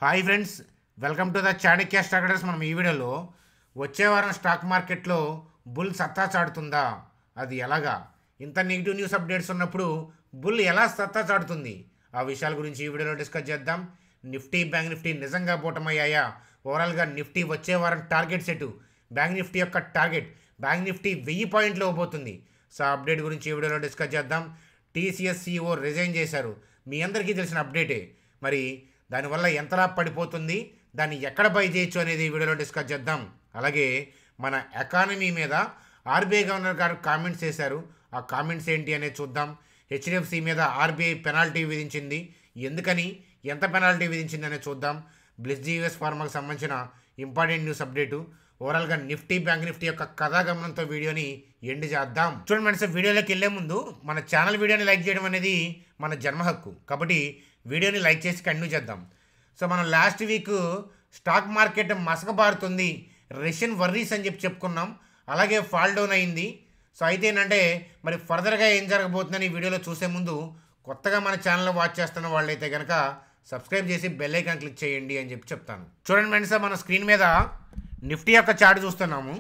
hi friends welcome to the Chanakya stock traders మనం ఈ వీడియోలో వచ్చే వారం స్టాక్ మార్కెట్లో బుల్ సత్తా చాటుతుందా అది ఎలాగా ఇంత నెగిటివ్ న్యూస్ అప్డేట్స్ ఉన్నప్పుడు బుల్ ఎలా సత్తా చాటుతుంది ఆ విషయాల గురించి ఈ వీడియోలో డిస్కస్ చేద్దాం నిఫ్టీ బ్యాంక్ నిఫ్టీ నిజంగా బోటమయ్యాయా ఓవరాల్గా నిఫ్టీ వచ్చే వారం టార్గెట్ సెట్ బ్యాంక్ నిఫ్టీ యొక్క టార్గెట్ బ్యాంక్ నిఫ్టీ వెయ్యి పాయింట్లు ఇవ్వబోతుంది సో ఆ అప్డేట్ గురించి ఈ వీడియోలో డిస్కస్ చేద్దాం టీసీఎస్ సిఇఓ రిజైన్ చేశారు మీ అందరికీ తెలిసిన అప్డేటే మరి దానివల్ల ఎంతలా పడిపోతుంది దాన్ని ఎక్కడ బై చేయొచ్చు అనేది ఈ వీడియోలో డిస్కస్ చేద్దాం అలాగే మన ఎకానమీ మీద ఆర్బీఐ గవర్నర్ గారు కామెంట్స్ చేశారు ఆ కామెంట్స్ ఏంటి అనేది చూద్దాం హెచ్డిఎఫ్సి మీద ఆర్బీఐ పెనాల్టీ విధించింది ఎందుకని ఎంత పెనాల్టీ విధించింది అనేది చూద్దాం బ్లిస్ జీఎస్ ఫార్మాకి సంబంధించిన ఇంపార్టెంట్ న్యూస్ అప్డేటు ఓవరాల్గా నిఫ్టీ బ్యాంక్ నిఫ్టీ యొక్క కథాగమనంతో వీడియోని ఎండ్ చేద్దాం చూడండి మనసు వీడియోలోకి వెళ్ళే ముందు మన ఛానల్ వీడియోని లైక్ చేయడం అనేది మన జన్మ హక్కు కాబట్టి వీడియోని లైక్ చేసి కంటిన్యూ చేద్దాం సో మనం లాస్ట్ వీక్ స్టాక్ మార్కెట్ మసకబారుతుంది రష్యన్ వర్రీస్ అని చెప్పి చెప్పుకున్నాం అలాగే ఫాల్ డౌన్ అయింది సో అయితే ఏంటంటే మరి ఫర్దర్గా ఏం జరగబోతుందని ఈ వీడియోలో చూసే ముందు కొత్తగా మన ఛానల్ వాచ్ చేస్తున్న వాళ్ళైతే కనుక సబ్స్క్రైబ్ చేసి బెల్ ఐకాన్ క్లిక్ చేయండి అని చెప్పి చెప్తాను చూడండి ఫ్రెండ్స్ మన స్క్రీన్ మీద నిఫ్టీ యొక్క చార్ట్ చూస్తున్నాము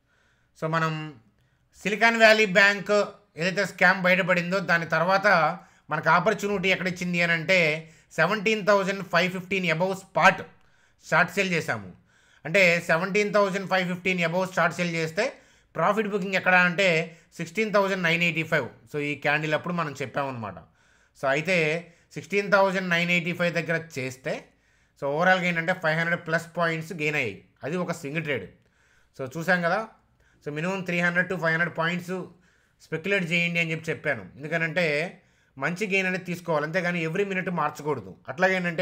సో మనం సిలికాన్ వ్యాలీ బ్యాంక్ ఏదైతే స్కామ్ బయటపడిందో దాని తర్వాత మనకు ఆపర్చునిటీ ఎక్కడ ఇచ్చింది అని అంటే seventeen thousand five fifteen above spot short sale చేశాము అంటే seventeen thousand five fifteen above short sale చేస్తే ప్రాఫిట్ బుకింగ్ ఎక్కడ అంటే sixteen thousand nine eighty five so ఈ క్యాండిల్ అప్పుడు మనం చెప్పామన్నమాట సో అయితే sixteen thousand nine eighty five దగ్గర చేస్తే సో ఓవరాల్గా ఏంటంటే five hundred plus points gain అయ్యాయి అది ఒక సింగిల్ ట్రేడ్ సో చూసాం కదా so minimum three hundred to five hundred points speculate చేయండి అని చెప్పి చెప్పాను ఎందుకనంటే మంచి గెయిన్ అనేది తీసుకోవాలి అంతేగాని ఎవ్రీ మినిట్ మార్చకూడదు అట్లాగేంటంటే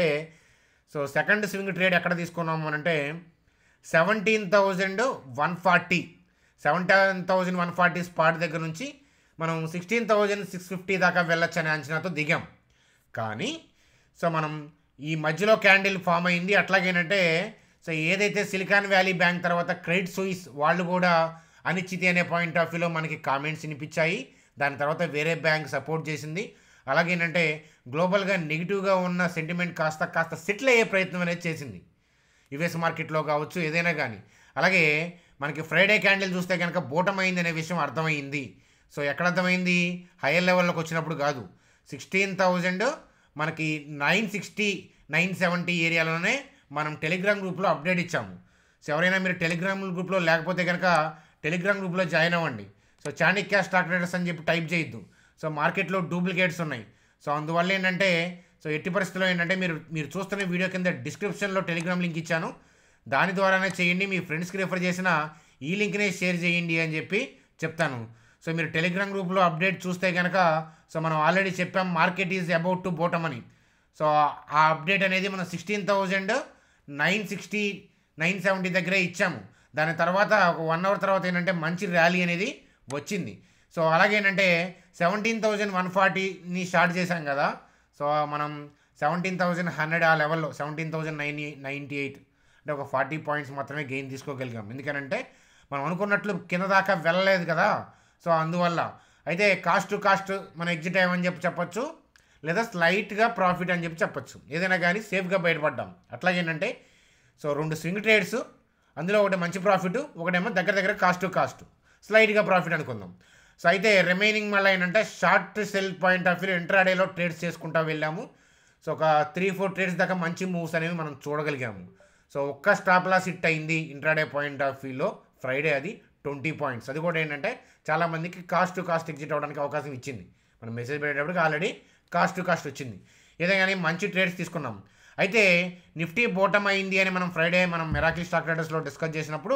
సో సెకండ్ స్వింగ్ ట్రేడ్ ఎక్కడ తీసుకున్నాము అని అంటే seventeen thousand one forty seventeen thousand one forty spot దగ్గర నుంచి మనం సిక్స్టీన్ థౌజండ్ సిక్స్ ఫిఫ్టీ దాకా వెళ్ళొచ్చు అనే అంచనాతో దిగాం కానీ సో మనం ఈ మధ్యలో క్యాండిల్ ఫామ్ అయింది అట్లాగేనంటే సో ఏదైతే సిలికాన్ వ్యాలీ బ్యాంక్ తర్వాత క్రెడిట్ సూయిస్ వాళ్ళు కూడా అనిశ్చితి అనే పాయింట్ ఆఫ్ వ్యూలో మనకి కామెంట్స్ వినిపించాయి దాని తర్వాత వేరే బ్యాంక్ సపోర్ట్ చేసింది అలాగేనంటే గ్లోబల్గా నెగిటివ్గా ఉన్న సెంటిమెంట్ కాస్త కాస్త సెటిల్ అయ్యే ప్రయత్నం అనేది చేసింది యుఎస్ మార్కెట్లో కావచ్చు ఏదైనా కానీ అలాగే మనకి ఫ్రైడే క్యాండిల్ చూస్తే కనుక బోటమైంది అనే విషయం అర్థమైంది సో ఎక్కడ అర్థమైంది హైయర్ లెవెల్లోకి వచ్చినప్పుడు కాదు సిక్స్టీన్ థౌజండ్ మనకి నైన్ సిక్స్టీ నైన్ సెవెంటీ ఏరియాలోనే మనం టెలిగ్రామ్ గ్రూప్లో అప్డేట్ ఇచ్చాము సో ఎవరైనా మీరు టెలిగ్రామ్ గ్రూప్లో లేకపోతే కనుక టెలిగ్రామ్ గ్రూప్లో జాయిన్ అవ్వండి సో చాణక్య స్టాక్ ట్రేడర్స్ అని చెప్పి టైప్ చేయొద్దు సో మార్కెట్లో డూప్లికేట్స్ ఉన్నాయి సో అందువల్ల ఏంటంటే సో ఎట్టి పరిస్థితుల్లో ఏంటంటే మీరు మీరు చూస్తున్న వీడియో కింద డిస్క్రిప్షన్లో టెలిగ్రామ్ లింక్ ఇచ్చాను దాని ద్వారానే చేయండి మీ ఫ్రెండ్స్కి రిఫర్ చేసిన ఈ లింక్నే షేర్ చేయండి అని చెప్పి చెప్తాను సో మీరు టెలిగ్రామ్ గ్రూప్లో అప్డేట్ చూస్తే కనుక సో మనం ఆల్రెడీ చెప్పాం market is about to bottom అని సో ఆ అప్డేట్ అనేది మనం sixteen thousand nine sixty nine seventy దగ్గరే ఇచ్చాము దాని తర్వాత ఒక వన్ అవర్ తర్వాత ఏంటంటే మంచి ర్యాలీ అనేది వచ్చింది సో అలాగేంటంటే సెవెంటీన్ థౌజండ్ వన్ ఫార్టీని స్టార్ట్ చేశాం కదా సో మనం సెవెంటీన్ థౌజండ్ హండ్రెడ్ ఆ లెవెల్లో seventeen thousand nine ninety eight అంటే ఒక ఫార్టీ పాయింట్స్ మాత్రమే గెయిన్ తీసుకోగలిగాం ఎందుకనంటే మనం అనుకున్నట్లు కింద దాకా వెళ్ళలేదు కదా సో అందువల్ల అయితే కాస్ట్ టు కాస్ట్ మనం ఎగ్జిట్ అయ్యామని చెప్పి చెప్పొచ్చు లేదా స్లైట్గా ప్రాఫిట్ అని చెప్పి చెప్పొచ్చు ఏదైనా కానీ సేఫ్గా బయటపడ్డాం అట్లాగేంటంటే సో రెండు స్వింగ్ ట్రేడ్స్ అందులో ఒకటి మంచి ప్రాఫిట్ ఒకటేమో దగ్గర దగ్గర కాస్ట్ టు కాస్ట్ స్లైట్గా ప్రాఫిట్ అనుకుందాం సో అయితే రిమైనింగ్ మళ్ళీ ఏంటంటే short sell point of view ఇంట్రాడేలో ట్రేడ్స్ చేసుకుంటూ వెళ్ళాము సో ఒక త్రీ ఫోర్ ట్రేడ్స్ దాకా మంచి మూవ్స్ అనేవి మనం చూడగలిగాము సో ఒక్క స్టాప్ లాస్ హిట్ అయింది ఇంట్రాడే పాయింట్ ఆఫ్ వ్యూలో ఫ్రైడే అది ట్వంటీ పాయింట్స్ అది కూడా ఏంటంటే చాలామందికి కాస్ట్ టు కాస్ట్ ఎగ్జిట్ అవ్వడానికి అవకాశం ఇచ్చింది మనం మెసేజ్ పెట్టేటప్పటికి ఆల్రెడీ కాస్ట్ టు కాస్ట్ వచ్చింది ఏదైనా కానీ మంచి ట్రేడ్స్ తీసుకున్నాం అయితే నిఫ్టీ బోటమ్ అయింది అని మనం ఫ్రైడే మనం మెరాకిల్ స్టాక్ ట్రేడర్స్లో డిస్కస్ చేసినప్పుడు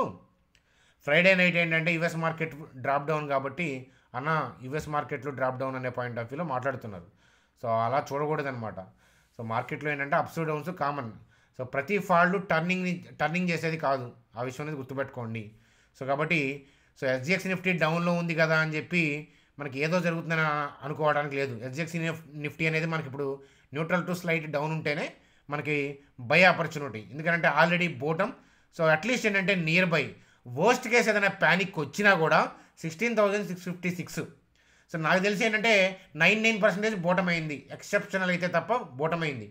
ఫ్రైడే నైట్ ఏంటంటే యుఎస్ మార్కెట్ డ్రాప్ డౌన్ కాబట్టి అన్న యుఎస్ మార్కెట్లో డ్రాప్ డౌన్ అనే పాయింట్ ఆఫ్ వ్యూలో మాట్లాడుతున్నారు సో అలా చూడకూడదనమాట సో మార్కెట్లో ఏంటంటే అప్స్ డౌన్స్ కామన్ సో ప్రతి ఫాల్డ్ టర్నింగ్ టర్నింగ్ చేసేది కాదు ఆ విషయం అనేది గుర్తుపెట్టుకోండి సో కాబట్టి సో ఎస్జిఎక్స్ నిఫ్టీ డౌన్లో ఉంది కదా అని చెప్పి మనకి ఏదో జరుగుతుందని అనుకోవడానికి లేదు ఎస్జిఎక్స్ నిఫ్టీ అనేది మనకి ఇప్పుడు న్యూట్రల్ టు స్లైట్ డౌన్ ఉంటేనే మనకి బై ఆపర్చునిటీ ఎందుకంటే ఆల్రెడీ బోటమ్ సో అట్లీస్ట్ ఏంటంటే నియర్ బై వర్స్ట్ కేస్ ఏదైనా ప్యానిక్ వచ్చినా కూడా sixteen thousand six fifty six so నాకు తెలిసి ఏంటంటే నైన్ నైన్ పర్సెంటేజ్ బోటమైంది ఎక్సెప్షనల్ అయితే తప్ప బోటమైంది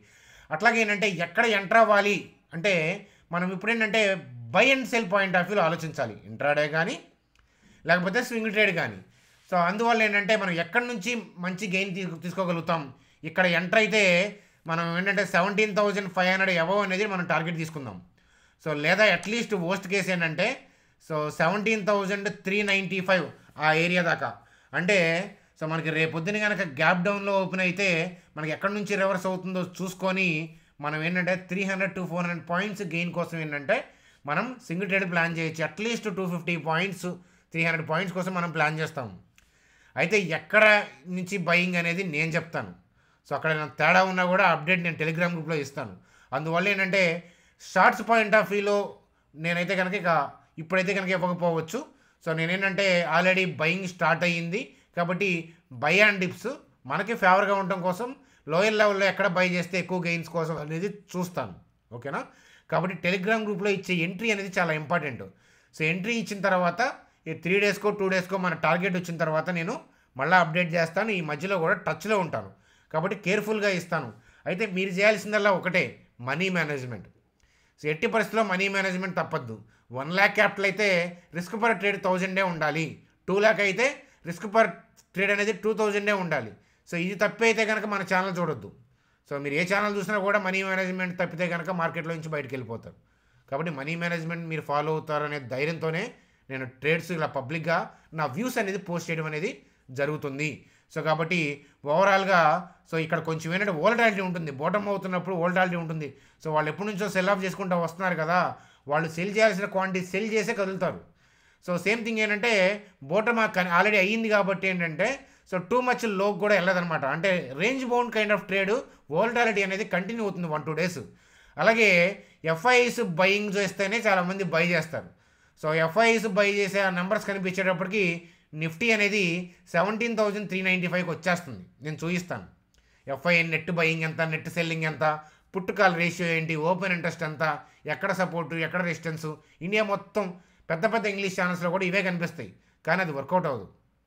అట్లాగే ఏంటంటే ఎక్కడ ఎంటర్ అవ్వాలి అంటే మనం ఇప్పుడు ఏంటంటే buy and sell point of వ్యూలో ఆలోచించాలి ఇంట్రాడే కానీ లేకపోతే స్వింగ్ ట్రేడ్ కానీ సో అందువల్ల ఏంటంటే మనం ఎక్కడి నుంచి మంచి గెయిన్ తీ తీసుకోగలుగుతాం ఇక్కడ ఎంటర్ అయితే మనం ఏంటంటే seventeen thousand five hundred above అనేది మనం టార్గెట్ తీసుకుందాం సో లేదా అట్లీస్ట్ వర్స్ట్ కేస్ ఏంటంటే so seventeen thousand three ninety five ఆ ఏరియా దాకా అంటే సో మనకి రేపొద్దున కనుక గ్యాప్ డౌన్లో ఓపెన్ అయితే మనకి ఎక్కడి నుంచి రివర్స్ అవుతుందో చూసుకొని మనం ఏంటంటే three hundred to four hundred points gain కోసం ఏంటంటే మనం సింగిల్ ట్రేడ్ ప్లాన్ చేయొచ్చు at least two fifty points three hundred points కోసం మనం ప్లాన్ చేస్తాం అయితే ఎక్కడ నుంచి బయింగ్ అనేది నేను చెప్తాను సో అక్కడ నాకు తేడా ఉన్నా కూడా అప్డేట్ నేను టెలిగ్రామ్ గ్రూప్లో ఇస్తాను అందువల్ల ఏంటంటే షార్ట్స్ పాయింట్ ఆఫ్ వ్యూలో నేనైతే కనుక ఇక ఇప్పుడైతే కనుక ఇవ్వకపోవచ్చు సో నేనేంటంటే ఆల్రెడీ బయింగ్ స్టార్ట్ అయ్యింది కాబట్టి బై అండ్ డిప్స్ మనకి ఫేవర్గా ఉండటం కోసం లోయర్ లెవెల్లో ఎక్కడ బై చేస్తే ఎక్కువ గెయిన్స్ కోసం అనేది చూస్తాను ఓకేనా కాబట్టి టెలిగ్రామ్ గ్రూప్లో ఇచ్చే ఎంట్రీ అనేది చాలా ఇంపార్టెంట్ సో ఎంట్రీ ఇచ్చిన తర్వాత ఈ త్రీ డేస్కో టూ డేస్కో మన టార్గెట్ వచ్చిన తర్వాత నేను మళ్ళీ అప్డేట్ చేస్తాను ఈ మధ్యలో కూడా టచ్లో ఉంటాను కాబట్టి కేర్ఫుల్గా ఇస్తాను అయితే మీరు చేయాల్సిందల్లా ఒకటే మనీ మేనేజ్మెంట్ సో ఎట్టి పరిస్థితుల్లో మనీ మేనేజ్మెంట్ తప్పద్దు వన్ ల్యాక్ క్యాపిటల్ అయితే రిస్క్ పర్ ట్రేడ్ థౌజండే ఉండాలి టూ ల్యాక్ అయితే రిస్క్ పర్ ట్రేడ్ అనేది టూ థౌజండే ఉండాలి సో ఇది తప్పి అయితే కనుక మన ఛానల్ చూడొద్దు సో మీరు ఏ ఛానల్ చూసినా కూడా మనీ మేనేజ్మెంట్ తప్పితే కనుక మార్కెట్లో నుంచి బయటకు వెళ్ళిపోతారు కాబట్టి మనీ మేనేజ్మెంట్ మీరు ఫాలో అవుతారనే ధైర్యంతోనే నేను ట్రేడ్స్ ఇలా పబ్లిక్గా నా వ్యూస్ అనేది పోస్ట్ చేయడం అనేది జరుగుతుంది సో కాబట్టి ఓవరాల్గా సో ఇక్కడ కొంచెం ఏంటంటే ఓల్టాలిటీ ఉంటుంది బోటమ్ అవుతున్నప్పుడు ఓల్టాలిటీ ఉంటుంది సో వాళ్ళు ఎప్పటి నుంచో సెల్ ఆఫ్ చేసుకుంటూ వస్తున్నారు కదా వాళ్ళు సెల్ చేయాల్సిన క్వాంటిటీ సెల్ చేసే కదులుతారు సో సేమ్ థింగ్ ఏంటంటే బోటమ్ ఆల్రెడీ అయ్యింది కాబట్టి ఏంటంటే సో టూ మచ్ లోకి కూడా వెళ్ళదనమాట అంటే range bound kind of trade volatility అనేది కంటిన్యూ అవుతుంది వన్ టూ డేస్ అలాగే ఎఫ్ఐఎస్ బయింగ్ చేస్తేనే చాలామంది బై చేస్తారు సో ఎఫ్ఐఎస్ బై చేసే ఆ నెంబర్స్ కనిపించేటప్పటికి నిఫ్టీ అనేది సెవెంటీన్ థౌజండ్ త్రీ నైంటీ ఫైవ్కి వచ్చేస్తుంది నేను చూపిస్తాను ఎఫ్ఐ నెట్ బయింగ్ ఎంత నెట్ సెల్లింగ్ ఎంత పుట్టుకాల్ రేషియో ఏంటి ఓపెన్ ఇంట్రెస్ట్ ఎంత ఎక్కడ సపోర్టు ఎక్కడ రెసిస్టెన్స్ ఇండియా మొత్తం పెద్ద పెద్ద ఇంగ్లీష్ ఛానల్స్లో కూడా ఇవే కనిపిస్తాయి కానీ అది వర్కౌట్ అవ్వదు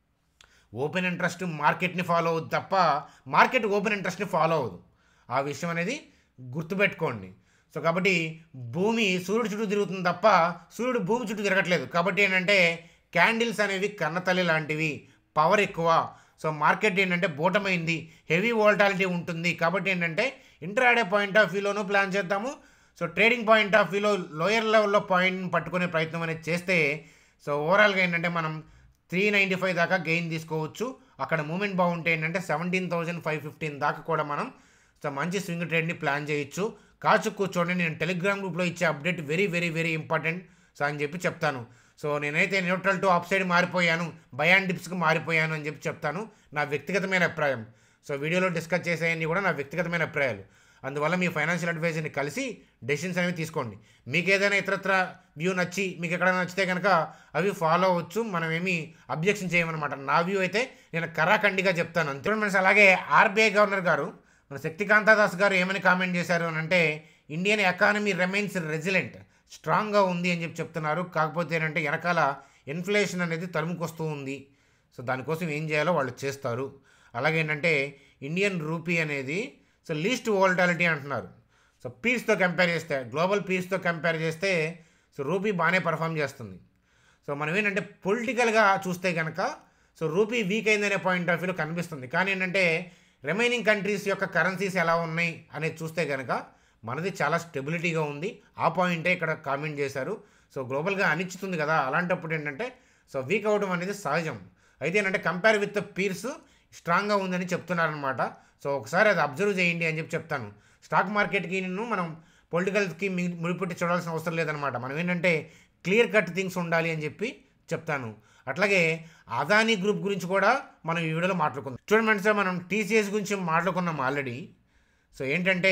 ఓపెన్ ఇంట్రెస్ట్ మార్కెట్ని ఫాలో అవుద్ది తప్ప మార్కెట్ ఓపెన్ ఇంట్రెస్ట్ని ఫాలో అవ్వదు ఆ విషయం అనేది గుర్తుపెట్టుకోండి సో కాబట్టి భూమి సూర్యుడు చుట్టూ తిరుగుతుంది తప్ప సూర్యుడు భూమి చుట్టూ తిరగట్లేదు కాబట్టి ఏంటంటే క్యాండిల్స్ అనేవి కన్నతల్లి లాంటివి పవర్ ఎక్కువ సో మార్కెట్ ఏంటంటే బోటమైంది హెవీ వోల్టాలిటీ ఉంటుంది కాబట్టి ఏంటంటే ఇంటరాడే పాయింట్ ఆఫ్ వ్యూలోనూ ప్లాన్ చేద్దాము సో ట్రేడింగ్ పాయింట్ ఆఫ్ వ్యూలో లోయర్ లెవెల్లో పాయింట్ పట్టుకునే ప్రయత్నం అనేది చేస్తే సో ఓవరాల్గా ఏంటంటే మనం త్రీ నైంటీ ఫైవ్ దాకా గెయిన్ తీసుకోవచ్చు అక్కడ మూమెంట్ బాగుంటే ఏంటంటే సెవెంటీన్ థౌజండ్ ఫైవ్ ఫిఫ్టీన్ దాకా కూడా మనం సో మంచి స్వింగ్ ట్రేడ్ని ప్లాన్ చేయొచ్చు కాచు కూర్చోండి నేను టెలిగ్రామ్ గ్రూప్లో ఇచ్చే update very very very important so అని చెప్పి చెప్తాను సో నేనైతే న్యూట్రల్ టు ఆఫ్ సైడ్ మారిపోయాను బయాన్ డిప్స్కి మారిపోయాను అని చెప్పి చెప్తాను నా వ్యక్తిగతమైన అభిప్రాయం సో వీడియోలో డిస్కస్ చేసేవన్నీ కూడా నా వ్యక్తిగతమైన అభిప్రాయాలు అందువల్ల మీ ఫైనాన్షియల్ అడ్వైజర్ని కలిసి డెసిషన్స్ అనేవి తీసుకోండి మీకు ఏదైనా ఇతరత్ర వ్యూ నచ్చి మీకు ఎక్కడైనా నచ్చితే కనుక అవి ఫాలో అవ్వచ్చు మనం ఏమీ అబ్జెక్షన్ చేయమన్నమాట నా వ్యూ అయితే నేను కరాఖండిగా చెప్తాను అంతే ఫ్రెండ్స్ అలాగే ఆర్బీఐ గవర్నర్ గారు మన శక్తికాంత దాస్ గారు ఏమని కామెంట్ చేశారు అని అంటే ఇండియన్ ఎకానమీ రిమైన్స్ రెసిలెంట్ స్ట్రాంగ్గా ఉంది అని చెప్పి చెప్తున్నారు కాకపోతే ఏంటంటే వెనకాల ఇన్ఫ్లేషన్ అనేది తరుముకొస్తూ ఉంది సో దానికోసం ఏం చేయాలో వాళ్ళు చేస్తారు అలాగే ఏంటంటే ఇండియన్ రూపీ అనేది సో లీస్ట్ వోల్టాలిటీ అంటున్నారు సో పీస్తో కంపేర్ చేస్తే గ్లోబల్ పీస్తో కంపేర్ చేస్తే సో రూపీ బాగానే పర్ఫామ్ చేస్తుంది సో మనం ఏంటంటే పొలిటికల్గా చూస్తే కనుక సో రూపీ వీక్ అయిందనే పాయింట్ ఆఫ్ వ్యూలో కనిపిస్తుంది కానీ ఏంటంటే రిమైనింగ్ కంట్రీస్ యొక్క కరెన్సీస్ ఎలా ఉన్నాయి అనేది చూస్తే కనుక మనది చాలా స్టెబిలిటీగా ఉంది ఆ పాయింటే ఇక్కడ కామెంట్ చేశారు సో గ్లోబల్గా అనిచ్చుతుంది కదా అలాంటప్పుడు ఏంటంటే సో వీక్ అవడం అనేది సహజం అయితే ఏంటంటే కంపేర్ విత్ పీర్స్ స్ట్రాంగ్గా ఉందని చెప్తున్నారనమాట సో ఒకసారి అది అబ్జర్వ్ చేయండి అని చెప్పి చెప్తాను స్టాక్ మార్కెట్కి నేను మనం పొలిటికల్కి ముడిపెట్టి చూడాల్సిన అవసరం లేదనమాట మనం ఏంటంటే క్లియర్ కట్ థింగ్స్ ఉండాలి అని చెప్పి చెప్తాను అట్లాగే అదానీ గ్రూప్ గురించి కూడా మనం ఈ వీడియోలో మాట్లాడుకుందాం చూడండి ఫ్రెండ్స్ మనం టీసీఎస్ గురించి మాట్లాడుకున్నాం ఆల్రెడీ సో ఏంటంటే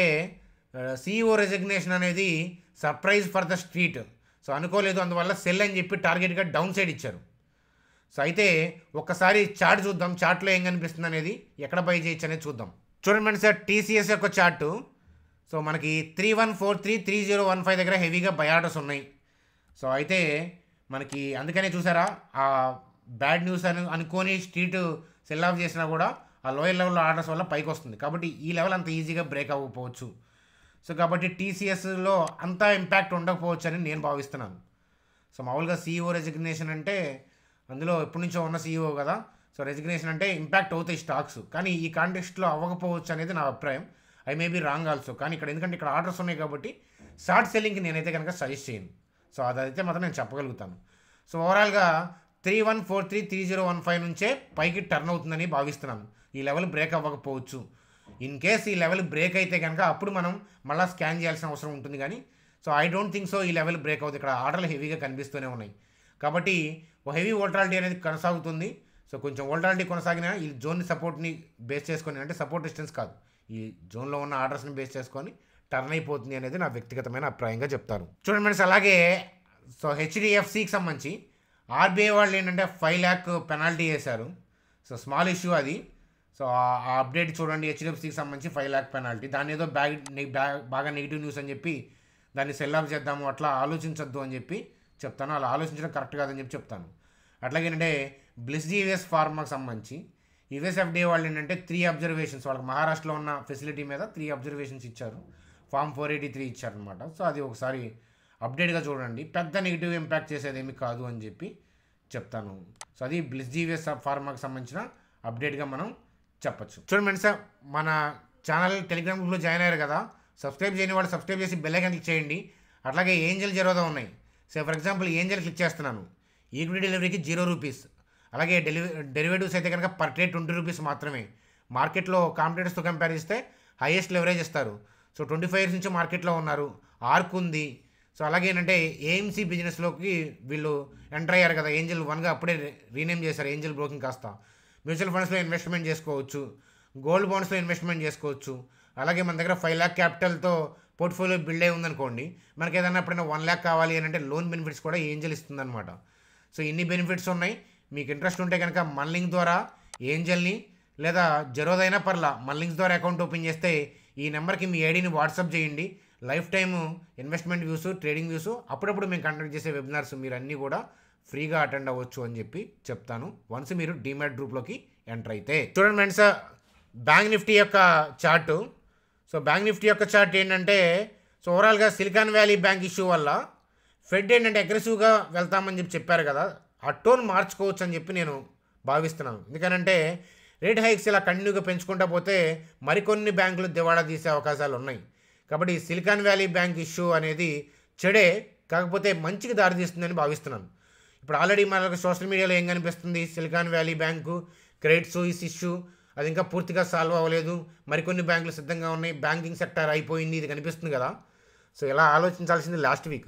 సీఈఓ రెసిగ్నేషన్ అనేది surprise for the street so అనుకోలేదు అందువల్ల సెల్ అని చెప్పి టార్గెట్గా డౌన్ సైడ్ ఇచ్చారు సో అయితే ఒక్కసారి చార్ట్ చూద్దాం చార్ట్లో ఏం కనిపిస్తుంది అనేది ఎక్కడ బై చేయొచ్చు అనేది చూద్దాం చూడండి ఫ్రెండ్స్ టీసీఎస్ యొక్క చార్టు సో మనకి three one four three three zero one five దగ్గర హెవీగా బై ఆర్డర్స్ ఉన్నాయి సో అయితే మనకి అందుకనే చూసారా ఆ బ్యాడ్ న్యూస్ అని అనుకొని స్ట్రీట్ సెల్ ఆఫ్ చేసినా కూడా ఆ లోయర్ లెవెల్లో ఆర్డర్స్ వల్ల పైకి వస్తుంది కాబట్టి ఈ లెవెల్ అంత ఈజీగా బ్రేక్ అవ్వకపోవచ్చు సో కాబట్టి టీసీఎస్లో అంత ఇంపాక్ట్ ఉండకపోవచ్చు అని నేను భావిస్తున్నాను సో మామూలుగా సీఈఓ రెసిగ్నేషన్ అంటే అందులో ఎప్పటి నుంచో ఉన్న సీఈఓ కదా సో రెసిగ్నేషన్ అంటే ఇంపాక్ట్ అవుతాయి స్టాక్స్ కానీ ఈ కాంటెక్స్ట్లో అవ్వకపోవచ్చు అనేది నా అభిప్రాయం I may be wrong also కానీ ఇక్కడ ఎందుకంటే ఇక్కడ ఆర్డర్స్ ఉన్నాయి కాబట్టి షార్ట్ సెల్లింగ్కి నేనైతే కనుక సజెస్ట్ చేయను సో అదైతే మాత్రం నేను చెప్పగలుగుతాను సో ఓవరాల్గా three one four three three zero one five నుంచే పైకి టర్న్ అవుతుందని భావిస్తున్నాను ఈ లెవెల్ బ్రేక్ అవ్వకపోవచ్చు ఇన్ కేస్ ఈ లెవెల్ బ్రేక్ అయితే కనుక అప్పుడు మనం మళ్ళీ స్కాన్ చేయాల్సిన అవసరం ఉంటుంది కానీ so I don't think so ఈ లెవెల్ బ్రేక్ అవుతుంది ఇక్కడ ఆర్డర్లు హెవీగా కనిపిస్తూనే ఉన్నాయి కాబట్టి ఓ హెవీ వోల్టాలిటీ అనేది కొనసాగుతుంది సో కొంచెం వోల్టాలిటీ కొనసాగిన ఈ జోన్ సపోర్ట్ని బేస్ చేసుకొని అంటే సపోర్ట్ డిస్టెన్స్ కాదు ఈ జోన్లో ఉన్న ఆర్డర్స్ని బేస్ చేసుకొని టర్న్ అయిపోతుంది అనేది నా వ్యక్తిగతమైన అభిప్రాయంగా చెప్తారు చూడండి ఫ్రెండ్స్ అలాగే సో హెచ్డిఎఫ్సికి సంబంధించి ఆర్బీఐ వాళ్ళు ఏంటంటే ఫైవ్ ల్యాక్ పెనాల్టీ వేశారు సో స్మాల్ ఇష్యూ అది సో ఆ ఆ అప్డేట్ చూడండి హెచ్డిఎఫ్సికి సంబంధించి ఫైవ్ ల్యాక్ పెనాల్టీ దాన్ని ఏదో బ్యాగ్ బ్యాగ్ బాగా నెగిటివ్ న్యూస్ అని చెప్పి దాన్ని సెల్ ఆఫ్ చేద్దాము అట్లా ఆలోచించొద్దు అని చెప్పి చెప్తాను అలా ఆలోచించడం కరెక్ట్ కాదని చెప్పి చెప్తాను అట్లాగే ఏంటంటే బ్లిస్ జీవీఎస్ ఫార్మాకి సంబంధించి యుఎస్ఎఫ్డిఏ వాళ్ళు ఏంటంటే త్రీ అబ్జర్వేషన్స్ వాళ్ళకి మహారాష్ట్రలో ఉన్న ఫెసిలిటీ మీద త్రీ అబ్జర్వేషన్స్ ఇచ్చారు ఫామ్ ఫోర్ ఎయిటీ త్రీ ఇచ్చారనమాట సో అది ఒకసారి అప్డేట్గా చూడండి పెద్ద నెగిటివ్ ఇంపాక్ట్ చేసేది ఏమి కాదు అని చెప్పి చెప్తాను సో అది బ్లిస్ జీవీఎస్ ఫార్మాకి సంబంధించిన అప్డేట్గా మనం చెప్పొచ్చు చూడండి ఫ్రెండ్స్ మన ఛానల్ టెలిగ్రామ్ గ్రూప్లో జాయిన్ అయ్యారు కదా సబ్స్క్రైబ్ చేయని వాళ్ళు సబ్స్క్రైబ్ చేసి బెల్ ఐకాన్ క్లిక్ చేయండి అట్లాగే ఏంజల్ జరోదా ఉన్నాయి so for example Angel click చేస్తున్నాను ఈక్విటీ డెలివరీకి జీరో రూపీస్ అలాగే డెలివరీ డెరివేటివ్స్ అయితే కనుక పర్ ట్రేడ్ ట్వంటీ రూపీస్ మాత్రమే మార్కెట్లో కాంపిటేటర్స్తో కంపేర్ చేస్తే హైయెస్ట్ లెవరేజ్ ఇస్తారు సో ట్వంటీ ఫైవ్ ఇయర్స్ నుంచి మార్కెట్లో ఉన్నారు ఆర్క్ ఉంది సో అలాగే ఏంటంటే ఏఎంసీ బిజినెస్లోకి వీళ్ళు ఎంటర్ అయ్యారు కదా ఏంజల్ వన్గా అప్పుడే రీనేమ్ చేశారు ఏంజల్ బ్రోకింగ్ కాస్త మ్యూచువల్ ఫండ్స్లో ఇన్వెస్ట్మెంట్ చేసుకోవచ్చు గోల్డ్ బాండ్స్లో ఇన్వెస్ట్మెంట్ చేసుకోవచ్చు అలాగే మన దగ్గర ఫైవ్ ల్యాక్ క్యాపిటల్తో పోర్ట్ఫోలియో బిల్డ్ అయి ఉందనుకోండి మనకి ఏదైనా ఎప్పుడైనా వన్ ల్యాక్ కావాలి అని అంటే లోన్ బెనిఫిట్స్ కూడా ఏంజల్ ఇస్తుందన్నమాట సో ఇన్ని బెనిఫిట్స్ ఉన్నాయి మీకు ఇంట్రెస్ట్ ఉంటే కనుక మన లింక్ ద్వారా ఏంజల్ని లేదా జరోదైనా పర్లా మన లింక్స్ ద్వారా అకౌంట్ ఓపెన్ చేస్తే ఈ నెంబర్కి మీ ఐడిని వాట్సాప్ చేయండి life time investment views trading views అప్పుడప్పుడు మేము కండక్ట్ చేసే వెబినార్స్ మీరు అన్నీ కూడా ఫ్రీగా అటెండ్ అవ్వచ్చు అని చెప్పి చెప్తాను వన్స్ మీరు డీమ్యాట్ గ్రూప్లోకి ఎంటర్ అయితే చూడండి ఫ్రెండ్స్ బ్యాంక్ నిఫ్టీ యొక్క చార్టు సో బ్యాంక్ నిఫ్టీ యొక్క చార్ట్ ఏంటంటే సో ఓవరాల్గా సిలికాన్ వ్యాలీ బ్యాంక్ ఇష్యూ వల్ల ఫెడ్ ఏంటంటే అగ్రెసివ్గా వెళ్తామని చెప్పి చెప్పారు కదా ఆ టోన్ మార్చుకోవచ్చు అని చెప్పి నేను భావిస్తున్నాను ఎందుకనంటే రేట్ హైక్స్ ఇలా కంటిన్యూగా పెంచుకుంటా పోతే మరికొన్ని బ్యాంకులు దివాళా తీసే అవకాశాలు ఉన్నాయి కాబట్టి సిలికాన్ వ్యాలీ బ్యాంక్ ఇష్యూ అనేది చెడే కాకపోతే మంచికి దారితీస్తుందని భావిస్తున్నాను ఇప్పుడు ఆల్రెడీ మనకు సోషల్ మీడియాలో ఏం కనిపిస్తుంది Silicon Valley bank Credit Suisse issue అది ఇంకా పూర్తిగా సాల్వ్ అవ్వలేదు మరికొన్ని బ్యాంకులు సిద్ధంగా ఉన్నాయి బ్యాంకింగ్ సెక్టర్ అయిపోయింది ఇది కనిపిస్తుంది కదా సో ఇలా ఆలోచించాల్సింది లాస్ట్ వీక్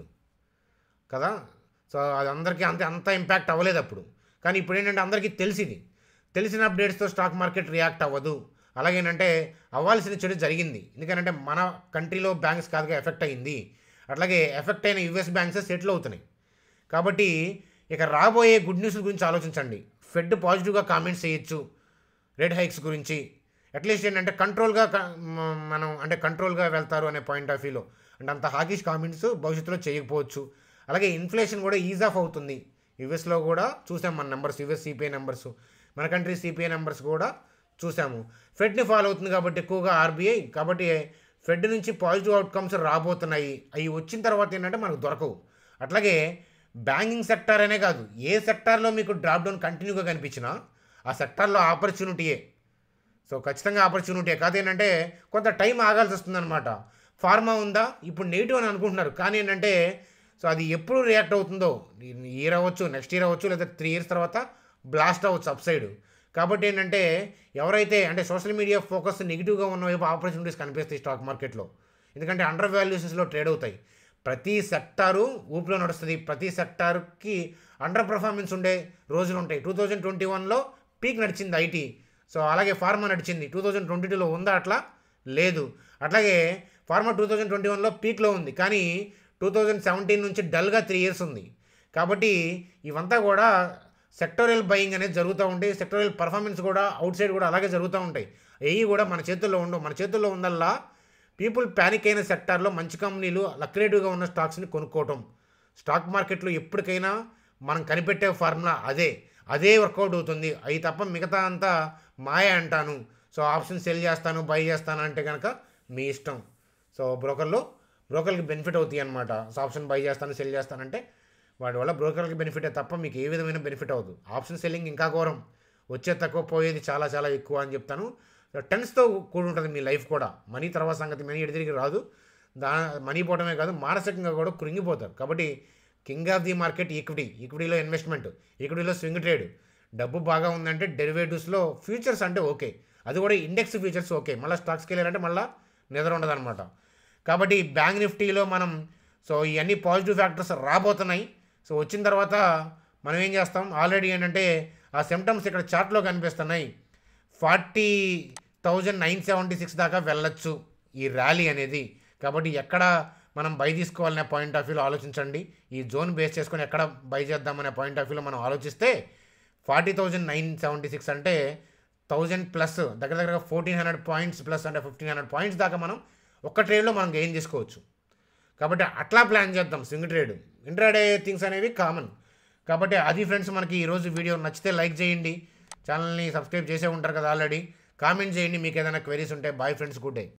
కదా సో అది అందరికీ అంత అంత ఇంపాక్ట్ అవ్వలేదు అప్పుడు కానీ ఇప్పుడు ఏంటంటే అందరికీ తెలిసింది తెలిసిన అప్డేట్స్తో స్టాక్ మార్కెట్ రియాక్ట్ అవ్వదు అలాగేనంటే అవ్వాల్సిన చెడు జరిగింది ఎందుకంటే మన కంట్రీలో బ్యాంక్స్ కాదుగా ఎఫెక్ట్ అయింది అట్లాగే ఎఫెక్ట్ అయిన యుఎస్ బ్యాంక్స్ సెటిల్ అవుతున్నాయి కాబట్టి ఇక రాబోయే గుడ్ న్యూస్ గురించి ఆలోచించండి ఫెడ్ పాజిటివ్గా కామెంట్స్ చేయొచ్చు రేట్ హైక్స్ గురించి అట్లీస్ట్ ఏంటంటే కంట్రోల్గా క- మ- మనం అంటే కంట్రోల్గా వెళ్తారు అనే పాయింట్ ఆఫ్ వ్యూలో అంటే అంత హాకిష్ కామెంట్స్ భవిష్యత్తులో చేయకపోవచ్చు అలాగే ఇన్ఫ్లేషన్ కూడా ఈజ్ ఆఫ్ అవుతుంది యుఎస్లో కూడా చూసాం మన నెంబర్స్ యుఎస్ సిపిఐ నెంబర్స్ మన కంట్రీ సిపిఐ నెంబర్స్ కూడా చూసాము ఫెడ్ని ఫాలో అవుతుంది కాబట్టి ఎక్కువగా ఆర్బీఐ కాబట్టి ఫెడ్ నుంచి పాజిటివ్ అవుట్కమ్స్ రాబోతున్నాయి అవి వచ్చిన తర్వాత ఏంటంటే మనకు దొరకవు అట్లాగే బ్యాంకింగ్ సెక్టార్ అనే కాదు ఏ సెక్టార్లో మీకు డ్రాప్ డౌన్ కంటిన్యూగా కనిపించినా ఆ సెక్టార్లో ఆపర్చునిటీయే సో ఖచ్చితంగా ఆపర్చునిటీ కాదు ఏంటంటే కొంత టైం ఆగాల్సి వస్తుందన్నమాట ఫార్మా ఉందా ఇప్పుడు నెగిటివ్ అని అనుకుంటున్నారు కానీ ఏంటంటే సో అది ఎప్పుడు రియాక్ట్ అవుతుందో ఇయర్ అవ్వచ్చు నెక్స్ట్ ఇయర్ అవ్వచ్చు లేదా త్రీ ఇయర్స్ తర్వాత బ్లాస్ట్ అవ్వచ్చు అప్ సైడ్ కాబట్టి ఏంటంటే ఎవరైతే అంటే సోషల్ మీడియా ఫోకస్ నెగిటివ్గా ఉన్న వైపు ఆపర్చునిటీస్ కనిపిస్తాయి స్టాక్ మార్కెట్లో ఎందుకంటే అండర్ వాల్యుయేషన్స్లో ట్రేడ్ అవుతాయి ప్రతి సెక్టారు ఊపిలో నడుస్తుంది ప్రతి సెక్టార్కి అండర్ పర్ఫార్మెన్స్ ఉండే రోజులు ఉంటాయి టూ థౌజండ్ ట్వంటీ వన్లో పీక్ నడిచింది ఐటీ సో అలాగే ఫార్మా నడిచింది టూ థౌజండ్ ట్వంటీ టూలో ఉందా అట్లా లేదు అట్లాగే ఫార్మా టూ థౌజండ్ ట్వంటీ వన్లో పీక్లో ఉంది కానీ టూ థౌజండ్ సెవెంటీన్ నుంచి డల్గా త్రీ ఇయర్స్ ఉంది కాబట్టి ఇవంతా కూడా సెక్టోరియల్ బయింగ్ అనేది జరుగుతూ ఉంటాయి సెక్టోరియల్ పర్ఫార్మెన్స్ కూడా అవుట్ సైడ్ కూడా అలాగే జరుగుతూ ఉంటాయి ఏవి కూడా మన చేతుల్లో ఉండవు మన చేతుల్లో ఉందల్లా పీపుల్ ప్యానిక్ అయిన సెక్టార్లో మంచి కంపెనీలు లక్రేటివ్గా ఉన్న స్టాక్స్ని కొనుక్కోవటం స్టాక్ మార్కెట్లో ఎప్పటికైనా మనం కనిపెట్టే ఫార్ములా అదే అదే వర్కౌట్ అవుతుంది అవి తప్ప మిగతా అంతా మాయ అంటాను సో ఆప్షన్ సెల్ చేస్తాను బై చేస్తాను అంటే కనుక మీ ఇష్టం సో బ్రోకర్లు బ్రోకర్కి బెనిఫిట్ అవుతాయి అనమాట ఆప్షన్ బై చేస్తాను సెల్ చేస్తానంటే వాటి వల్ల బ్రోకర్కి బెనిఫిటే తప్ప మీకు ఏ విధమైన బెనిఫిట్ అవ్వదు ఆప్షన్ సెల్లింగ్ ఇంకా ఘోరం వచ్చే తక్కువ పోయేది చాలా చాలా ఎక్కువ అని చెప్తాను టెన్స్తో కూడి ఉంటుంది మీ లైఫ్ కూడా మనీ తర్వాత సంగతి మనీ ఎడితిరిగి రాదు దా మనీ పోవడమే కాదు మానసికంగా కూడా కృంగిపోతారు కాబట్టి king of the market equity ఈక్విటీలో ఇన్వెస్ట్మెంట్ ఈక్విటీలో స్వింగ్ ట్రేడ్ డబ్బు బాగా ఉందంటే డెరివేటివ్స్లో ఫ్యూచర్స్ అంటే ఓకే అది కూడా ఇండెక్స్ ఫ్యూచర్స్ ఓకే మళ్ళీ స్టాక్స్కి వెళ్ళారంటే మళ్ళీ నిద్ర ఉండదన్నమాట కాబట్టి బ్యాంక్ నిఫ్టీలో మనం సో ఇవన్నీ పాజిటివ్ ఫ్యాక్టర్స్ రాబోతున్నాయి సో వచ్చిన తర్వాత మనం ఏం చేస్తాం ఆల్రెడీ ఏంటంటే ఆ సిమ్టమ్స్ ఇక్కడ చార్ట్లో కనిపిస్తున్నాయి forty thousand nine seventy six దాకా వెళ్ళొచ్చు ఈ ర్యాలీ అనేది కాబట్టి ఎక్కడ మనం బై తీసుకోవాలనే పాయింట్ ఆఫ్ వ్యూలో ఆలోచించండి ఈ జోన్ బేస్ చేసుకొని ఎక్కడ బై చేద్దామనే పాయింట్ ఆఫ్ వ్యూలో మనం ఆలోచిస్తే forty thousand nine seventy six అంటే థౌజండ్ ప్లస్ దగ్గర దగ్గర ఫోర్టీన్ హండ్రెడ్ పాయింట్స్ ప్లస్ అంటే ఫిఫ్టీన్ హండ్రెడ్ పాయింట్స్ దాకా మనం ఒక్క ట్రేడ్లో మనం గెయిన్ చేసుకోవచ్చు కాబట్టి అట్లా ప్లాన్ చేద్దాం స్వింగ్ ట్రేడ్ ఇంట్రాడే థింగ్స్ అనేవి కామన్ కాబట్టి అది ఫ్రెండ్స్ మనకి ఈరోజు వీడియో నచ్చితే లైక్ చేయండి ఛానల్ని సబ్స్క్రైబ్ చేసే ఉంటారు కదా ఆల్రెడీ కామెంట్ చేయండి మీకు ఏదైనా క్వెరీస్ ఉంటే బాయ్ ఫ్రెండ్స్ గుడ్ డే